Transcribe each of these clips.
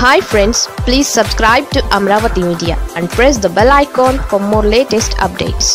hi friends please subscribe to Amaravati media and press the bell icon for more latest updates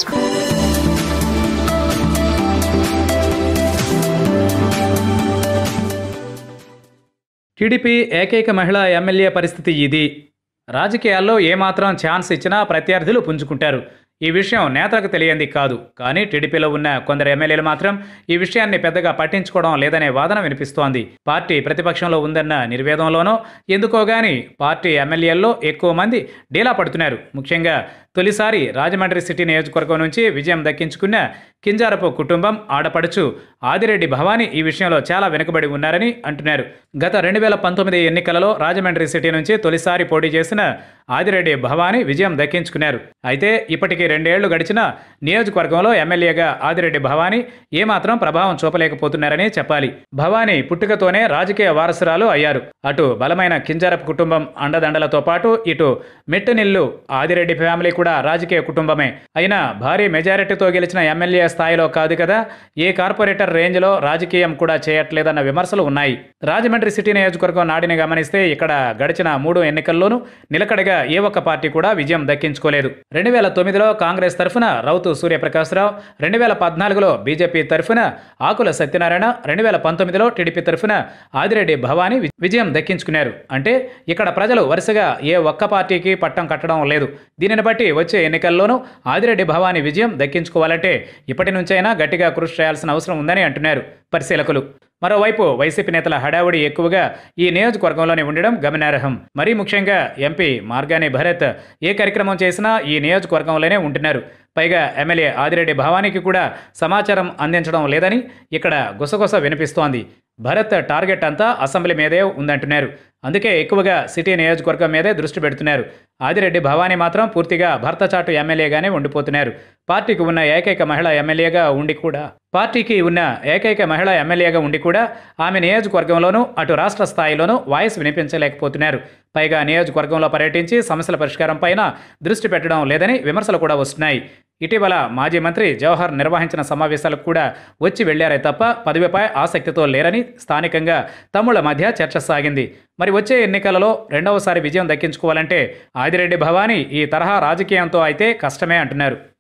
TDP ఏకైక మహిళా MLA పరిస్థితి ఇది రాజకీయాల్లో ఏమాత్రం ఛాన్స్ ఇచ్చినా ప్రత్యర్థులు పుంజుకుంటారు ఈ విషయం నేతలకు తెలియంది కాదు కానీ టీడీపీలో ఉన్న కొందరు ఎమ్మెల్యేలు మాత్రం ఈ విషయాన్ని పెద్దగా పట్టించుకోవడం లేదనే వాదన వినిపిస్తోంది పార్టీ ప్రతిపక్షంలో ఉందన్న నిర్వేదంలోనో ఎందుకో గాని పార్టీ ఎమ్మెల్యేల్లో ఎక్కువ మంది డీలా పడుతున్నారు ముఖ్యంగా తొలిసారి రాజమండ్రి సిటీ నియోజకవర్గం నుంచి విజయం దక్కించుకున్న కింజారపు కుటుంబం ఆడపడుచు ఆదిరెడ్డి భవానీ ఈ విషయంలో చాలా వెనుకబడి ఉన్నారని అంటున్నారు గత రెండు వేల పంతొమ్మిది ఎన్నికలలో రాజమండ్రి సిటీ నుంచి తొలిసారి పోటీ చేసిన ఆదిరెడ్డి భవానీ విజయం దక్కించుకున్నారు అయితే ఇప్పటికీ రెండేళ్లు గడిచిన నియోజకవర్గంలో ఎమ్మెల్యేగా ఆదిరెడ్డి భవానీ ఏమాత్రం ప్రభావం చూపలేకపోతున్నారని చెప్పాలి భవానీ పుట్టుకతోనే రాజకీయ వారసురాలు అయ్యారు అటు బలమైన కింజారపు కుటుంబం అండదండలతో పాటు ఇటు మెట్టునిల్లు ఆదిరెడ్డి ఫ్యామిలీ కూడా రాజకీయ కుటుంబమే అయినా భారీ మెజారిటీతో గెలిచిన ఎమ్మెల్యే స్థాయిలో కాదు కదా ఏ కార్పొరేటర్ రేంజ్లో రాజకీయం కూడా చేయట్లేదన్న విమర్శలు ఉన్నాయి రాజమండ్రి సిటీ నియోజకవర్గం నాడిని గమనిస్తే ఇక్కడ గడిచిన మూడు ఎన్నికల్లోనూ నిలకడగా ఏ ఒక్క పార్టీ కూడా విజయం దక్కించుకోలేదు రెండు వేల తొమ్మిదిలో కాంగ్రెస్ తరఫున రౌతు సూర్యప్రకాశ్రావు రెండు వేల పద్నాలుగులో బీజేపీ తరఫున ఆకుల సత్యనారాయణ రెండు వేల పంతొమ్మిదిలో టీడీపీ తరఫున ఆదిరెడ్డి భవానీ వి- విజయం దక్కించుకున్నారు అంటే ఇక్కడ ప్రజలు వరుసగా ఏ ఒక్క పార్టీకి పట్టం కట్టడం లేదు దీనిని బట్టి వచ్చే ఎన్నికల్లోనూ ఆదిరెడ్డి భవానీ విజయం దక్కించుకోవాలంటే ఇప్పటి నుంచైనా గట్టిగా కృషి చేయాల్సిన అవసరం ఉందని అంటున్నారు పరిశీలకులు మరోవైపు వైసీపీ నేతల హడావుడి ఎక్కువగా ఈ నియోజకవర్గంలోనే ఉండడం గమనార్హం మరీ ముఖ్యంగా ఎంపీ మార్గాని భరత్ ఏ కార్యక్రమం చేసినా ఈ నియోజకవర్గంలోనే ఉంటున్నారు పైగా ఎమ్మెల్యే ఆదిరెడ్డి భవానీకి కూడా సమాచారం అందించడం లేదని ఇక్కడ గుసగుస వినిపిస్తోంది భరత్ టార్గెట్ అంతా అసెంబ్లీ మీదే ఉందంటున్నారు అందుకే ఎక్కువగా సిటీ నియోజకవర్గం మీదే దృష్టి పెడుతున్నారు ఆదిరెడ్డి భవానీ మాత్రం పూర్తిగా భర్త చాటు ఎమ్మెల్యేగానే ఉండిపోతున్నారు పార్టీకి ఉన్న ఏకైక మహిళా ఎమ్మెల్యేగా ఉండి కూడా పార్టీకి ఉన్న ఏకైక మహిళా ఎమ్మెల్యేగా ఉండి కూడా ఆమె నియోజకవర్గంలోనూ అటు రాష్ట్ర స్థాయిలోనూ వాయిస్ వినిపించలేకపోతున్నారు పైగా నియోజకవర్గంలో పర్యటించి సమస్యల పరిష్కారం పైన దృష్టి పెట్టడం లేదని విమర్శలు కూడా వస్తున్నాయి ఇటీవల మాజీ మంత్రి జవహర్ నిర్వహించిన సమావేశాలకు కూడా వచ్చి వెళ్లారే తప్ప పదవిపై ఆసక్తితో లేరని స్థానికంగా తమ్ముళ్ల మధ్య చర్చ సాగింది మరి వచ్చే ఎన్నికలలో రెండవసారి విజయం దక్కించుకోవాలంటే ఆదిరెడ్డి భవానీ ఈ తరహా రాజకీయంతో అయితే కష్టమే అంటున్నారు